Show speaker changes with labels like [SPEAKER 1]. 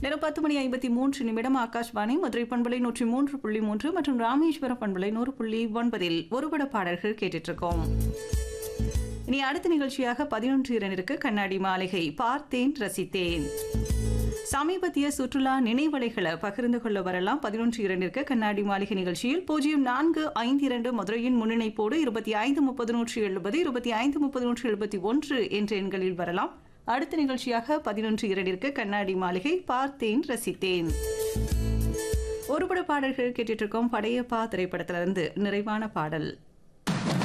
[SPEAKER 1] நேரம் பத்து மணி ஐம்பத்தி மூன்று நிமிடம் ஆகாஷ்வாணி மதுரை பண்பலை நூற்றி மூன்று புள்ளி மூன்று மற்றும் ராமேஸ்வரம் பண்பலை நூறு புள்ளி ஒன்பதில் ஒருபட பாடல்கள் கேட்டுட்டு இருக்கோம் இனி அடுத்த நிகழ்ச்சியாக பதினொன்று இரண்டிற்கு கண்ணாடி மாளிகை பார்த்தேன் ரசித்தேன் சமீபத்திய சுற்றுலா நினைவலைகளை பகிர்ந்து கொள்ள வரலாம் பதினொன்று இரண்டிற்கு கண்ணாடி மாளிகை நிகழ்ச்சியில் பூஜ்ஜியம் நான்கு ஐந்து இரண்டு மதுரையின் முன்னிணைப்போடு இருபத்தி ஐந்து முப்பது நூற்றி எழுபது இருபத்தி ஐந்து முப்பது நூற்றி எழுபத்தி ஒன்று என்ற எண்களில் வரலாம் அடுத்த நிகழ்ச்சியாக பதினொன்று இரண்டிற்கு கண்ணாடி மாளிகை பார்த்தேன் ரசித்தேன் ஒருபட பாடல்கள் கேட்டுட்டு இருக்கோம் படையப்பா திரைப்படத்திலிருந்து நிறைவான பாடல்